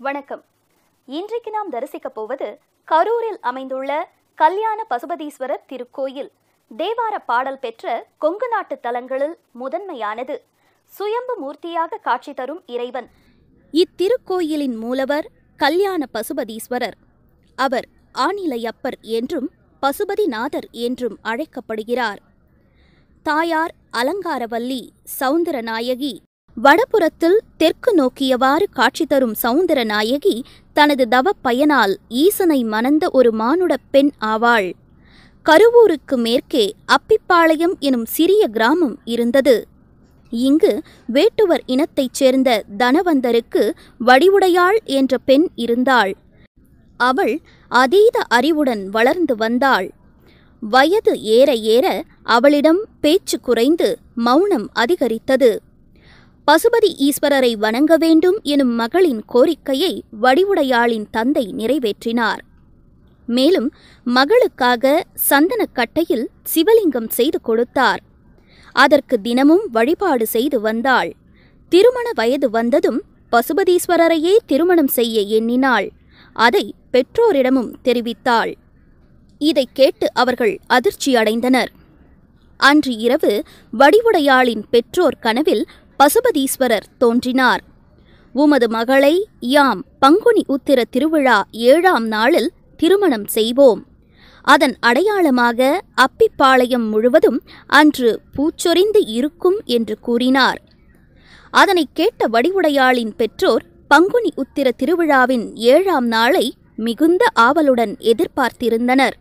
வணக்கம் இன்றைக்கு நாம் தரிசிக்கப் போவது கரூரில் அமைந்துள்ள கல்யாண பசுபதீஸ்வரர் திருக்கோயில் தேவார பாடல் பெற்ற கொங்கு நாட்டு தலங்களில் முதன்மையானது சுயம்பு மூர்த்தியாக காட்சி தரும் இறைவன் இத்திருக்கோயிலின் மூலவர் கல்யாண பசுபதீஸ்வரர் அவர் ஆனிலையப்பர் என்றும் பசுபதிநாதர் என்றும் அழைக்கப்படுகிறார் தாயார் அலங்காரவல்லி சௌந்தரநாயகி வடபுறத்தில் தெற்கு நோக்கியவாறு காட்சி தரும் சௌந்தரநாயகி தனது தவப் பயனால் ஈசனை மணந்த ஒரு மானுடப் பெண் ஆவாள் கருவூருக்கு மேற்கே அப்பிப்பாளையம் எனும் சிறிய கிராமம் இருந்தது இங்கு வேட்டுவர் இனத்தைச் சேர்ந்த தனவந்தருக்கு வடிவுடையாள் என்ற பெண் இருந்தாள் அவள் அதீத அறிவுடன் வளர்ந்து வந்தாள் வயது ஏற ஏற அவளிடம் பேச்சு குறைந்து மௌனம் அதிகரித்தது பசுபதி ஈஸ்வரரை வணங்க வேண்டும் எனும் மகளின் கோரிக்கையை வடிவுடையாளின் தந்தை நிறைவேற்றினார் மேலும் மகளுக்காக சந்தனக்கட்டையில் சிவலிங்கம் செய்து கொடுத்தார் அதற்கு தினமும் வழிபாடு செய்து வந்தாள் திருமண வயது வந்ததும் பசுபதீஸ்வரரையே திருமணம் செய்ய எண்ணினாள் அதை பெற்றோரிடமும் தெரிவித்தாள் இதைக் கேட்டு அவர்கள் அதிர்ச்சியடைந்தனர் அன்று இரவு வடிவுடையாளின் பெற்றோர் கனவில் பசுபதீஸ்வரர் தோன்றினார் உமது மகளை யாம் பங்குனி உத்திர திருவிழா ஏழாம் நாளில் திருமணம் செய்வோம் அதன் அடையாளமாக அப்பிப்பாளையம் முழுவதும் அன்று பூச்சொரிந்து இருக்கும் என்று கூறினார் அதனைக் கேட்ட வடிவுடையாளின் பெற்றோர் பங்குனி உத்திர திருவிழாவின் ஏழாம் நாளை மிகுந்த ஆவலுடன் எதிர்பார்த்திருந்தனர்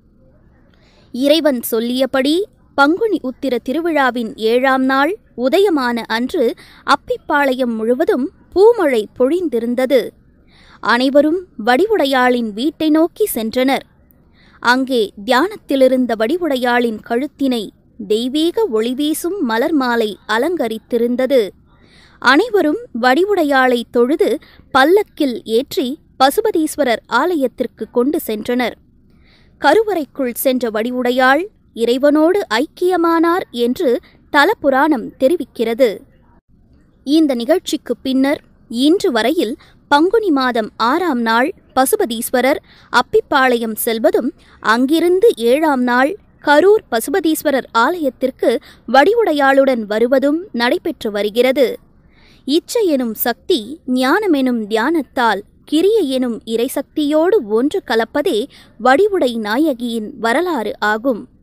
இறைவன் சொல்லியபடி பங்குனி உத்திர திருவிழாவின் ஏழாம் நாள் உதயமான அன்று அப்பிப்பாளையம் முழுவதும் பூமழை பொழிந்திருந்தது அனைவரும் வடிவுடையாளின் வீட்டை நோக்கி சென்றனர் அங்கே தியானத்திலிருந்த வடிவுடையாளின் கழுத்தினை தெய்வீக ஒளிவீசும் மலர் மாலை அலங்கரித்திருந்தது அனைவரும் வடிவுடையாளை தொழுது பல்லக்கில் ஏற்றி பசுபதீஸ்வரர் ஆலயத்திற்கு கொண்டு சென்றனர் கருவறைக்குள் சென்ற வடிவுடையாள் இறைவனோடு ஐக்கியமானார் என்று தலபுராணம் தெரிவிக்கிறது இந்த நிகழ்ச்சிக்கு பின்னர் இன்று வரையில் பங்குனி மாதம் ஆறாம் நாள் பசுபதீஸ்வரர் அப்பிப்பாளையம் செல்வதும் அங்கிருந்து ஏழாம் நாள் கரூர் பசுபதீஸ்வரர் ஆலயத்திற்கு வடிவுடையாளுடன் வருவதும் நடைபெற்று வருகிறது இச்சை எனும் சக்தி ஞானமெனும் தியானத்தால் கிரிய எனும் இறைசக்தியோடு ஒன்று கலப்பதே வடிவுடை நாயகியின் வரலாறு ஆகும்